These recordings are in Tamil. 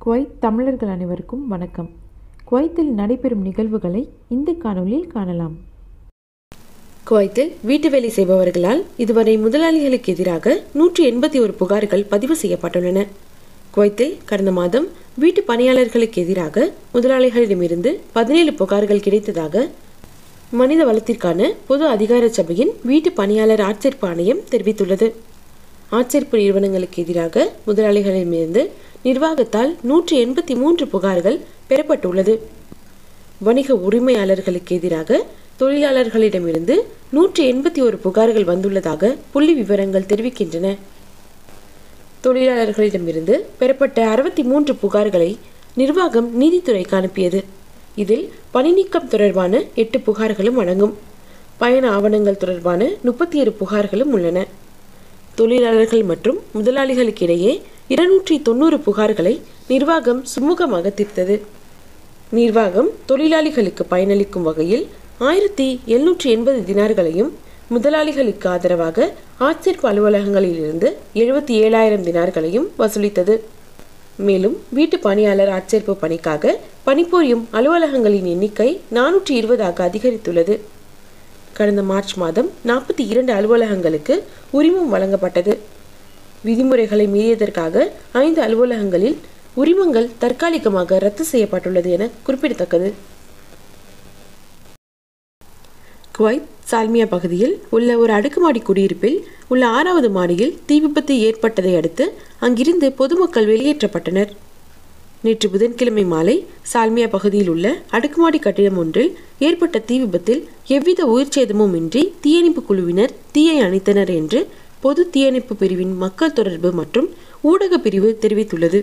குவைத் தமிழர்கள் அனைவருக்கும் வணக்கம் குவைத்தில் நடைபெறும் நிகழ்வுகளை இந்த காணொளியில் காணலாம் குவைத்தில் வீட்டு வேலை செய்பவர்களால் இதுவரை முதலாளிகளுக்கு எதிராக நூற்றி எண்பத்தி ஒரு புகார்கள் பதிவு செய்யப்பட்டுள்ளன குவைத்தில் கடந்த மாதம் வீட்டு பணியாளர்களுக்கு எதிராக முதலாளிகளிடமிருந்து பதினேழு புகார்கள் கிடைத்ததாக மனித வளத்திற்கான பொது அதிகார சபையின் வீட்டு பணியாளர் ஆட்சேர்ப்பு ஆணையம் தெரிவித்துள்ளது ஆட்சேர்ப்பு நிறுவனங்களுக்கு எதிராக முதலாளிகளிடமிருந்து நிர்வாகத்தால் நூற்றி எண்பத்தி மூன்று புகார்கள் பெறப்பட்டுள்ளது வணிக உரிமையாளர்களுக்கு எதிராக தொழிலாளர்களிடமிருந்து நூற்றி எண்பத்தி ஒரு புகார்கள் வந்துள்ளதாக புள்ளி விவரங்கள் தெரிவிக்கின்றன தொழிலாளர்களிடமிருந்து பெறப்பட்ட அறுபத்தி மூன்று புகார்களை நிர்வாகம் நீதித்துறைக்கு அனுப்பியது இதில் பணி நீக்கம் தொடர்பான எட்டு புகார்களும் அடங்கும் பயண ஆவணங்கள் தொடர்பான முப்பத்தி ஏழு புகார்களும் உள்ளன தொழிலாளர்கள் மற்றும் முதலாளிகளுக்கு இடையே இருநூற்றி தொண்ணூறு புகார்களை நிர்வாகம் சுமூகமாக தீர்த்தது நிர்வாகம் தொழிலாளிகளுக்கு பயனளிக்கும் வகையில் ஆயிரத்தி எழுநூற்றி எண்பது தினார்களையும் முதலாளிகளுக்கு ஆதரவாக ஆட்சேர்ப்பு அலுவலகங்களிலிருந்து எழுபத்தி ஏழாயிரம் தினார்களையும் வசூலித்தது மேலும் வீட்டு பணியாளர் ஆட்சேர்ப்பு பணிக்காக பணிபுரியும் அலுவலகங்களின் எண்ணிக்கை நானூற்றி இருபதாக அதிகரித்துள்ளது கடந்த மார்ச் மாதம் நாற்பத்தி இரண்டு அலுவலகங்களுக்கு உரிமம் வழங்கப்பட்டது விதிமுறைகளை மீறியதற்காக ஐந்து அலுவலகங்களில் உரிமங்கள் தற்காலிகமாக ரத்து செய்யப்பட்டுள்ளது என குறிப்பிடத்தக்கது குவைத் சால்மியா பகுதியில் உள்ள ஒரு அடுக்குமாடி குடியிருப்பில் உள்ள ஆறாவது மாடியில் தீ விபத்து ஏற்பட்டதை அடுத்து அங்கிருந்து பொதுமக்கள் வெளியேற்றப்பட்டனர் நேற்று புதன்கிழமை மாலை சால்மியா பகுதியில் உள்ள அடுக்குமாடி கட்டிடம் ஒன்றில் ஏற்பட்ட தீ விபத்தில் எவ்வித உயிர் சேதமும் இன்றி தீயணைப்பு குழுவினர் தீயை அணைத்தனர் என்று பொது தீயணைப்பு பிரிவின் மக்கள் தொடர்பு மற்றும் ஊடக பிரிவு தெரிவித்துள்ளது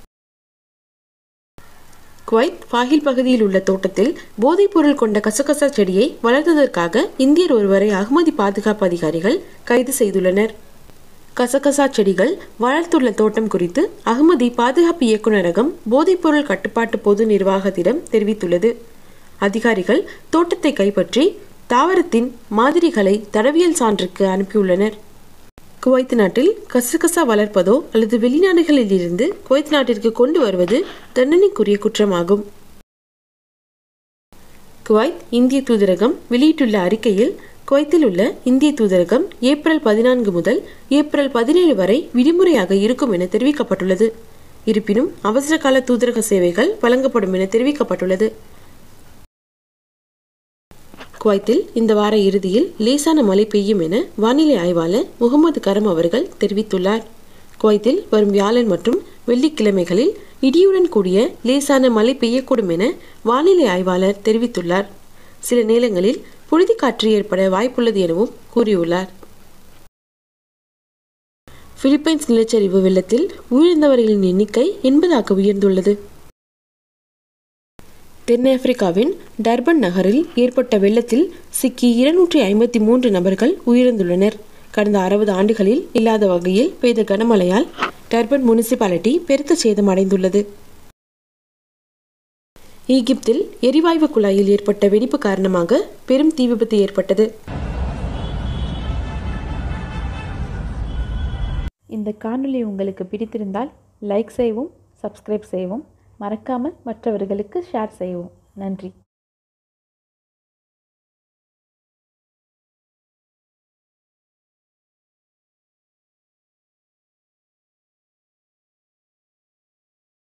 குவைத் ஃபாஹில் பகுதியில் உள்ள தோட்டத்தில் போதைப்பொருள் கொண்ட கசகசா செடியை வளர்த்ததற்காக இந்தியர் ஒருவரை அகமதி பாதுகாப்பு அதிகாரிகள் கைது செய்துள்ளனர் கசகசா செடிகள் வளர்த்துள்ள தோட்டம் குறித்து அகமதி பாதுகாப்பு இயக்குநரகம் போதைப்பொருள் கட்டுப்பாட்டு பொது நிர்வாகத்திடம் தெரிவித்துள்ளது அதிகாரிகள் தோட்டத்தை கைப்பற்றி தாவரத்தின் மாதிரிகளை தடவியல் சான்றுக்கு அனுப்பியுள்ளனர் குவைத் நாட்டில் கசகசா வளர்ப்பதோ அல்லது வெளிநாடுகளில் இருந்து குவைத் நாட்டிற்கு கொண்டு வருவது தண்டனைக்குரிய குற்றமாகும் குவைத் இந்திய தூதரகம் வெளியிட்டுள்ள அறிக்கையில் குவைத்தில் உள்ள இந்திய தூதரகம் ஏப்ரல் பதினான்கு முதல் ஏப்ரல் பதினேழு வரை விடுமுறையாக இருக்கும் என தெரிவிக்கப்பட்டுள்ளது இருப்பினும் அவசர கால தூதரக சேவைகள் வழங்கப்படும் என தெரிவிக்கப்பட்டுள்ளது குவைத்தில் இந்த வார இறுதியில் லேசான மழை பெய்யும் என வானிலை ஆய்வாளர் முகமது கரம் அவர்கள் தெரிவித்துள்ளார் குவைத்தில் வரும் வியாழன் மற்றும் வெள்ளிக்கிழமைகளில் இடியுடன் கூடிய லேசான மழை பெய்யக்கூடும் என வானிலை ஆய்வாளர் தெரிவித்துள்ளார் சில நேரங்களில் புழுதி காற்று ஏற்பட வாய்ப்புள்ளது எனவும் கூறியுள்ளார் பிலிப்பைன்ஸ் நிலச்சரிவு வெள்ளத்தில் உயிரிழந்தவர்களின் எண்ணிக்கை எண்பதாக உயர்ந்துள்ளது தென்னாப்பிரிக்காவின் டர்பன் நகரில் ஏற்பட்ட வெள்ளத்தில் சிக்கி இருநூற்றி ஐம்பத்தி மூன்று நபர்கள் உயிரிழந்துள்ளனர் கடந்த அறுபது ஆண்டுகளில் இல்லாத வகையில் பெய்த கனமழையால் டர்பன் முனிசிபாலிட்டி பெருத்த சேதம் அடைந்துள்ளது ஈகிப்தில் எரிவாயு குழாயில் ஏற்பட்ட வெடிப்பு காரணமாக பெரும் தீ விபத்து ஏற்பட்டது இந்த காணொளி உங்களுக்கு பிடித்திருந்தால் லைக் செய்யவும் சப்ஸ்கிரைப் செய்யவும் மறக்காமல் மற்றவர்களுக்கு ஷேர் செய்யவும் நன்றி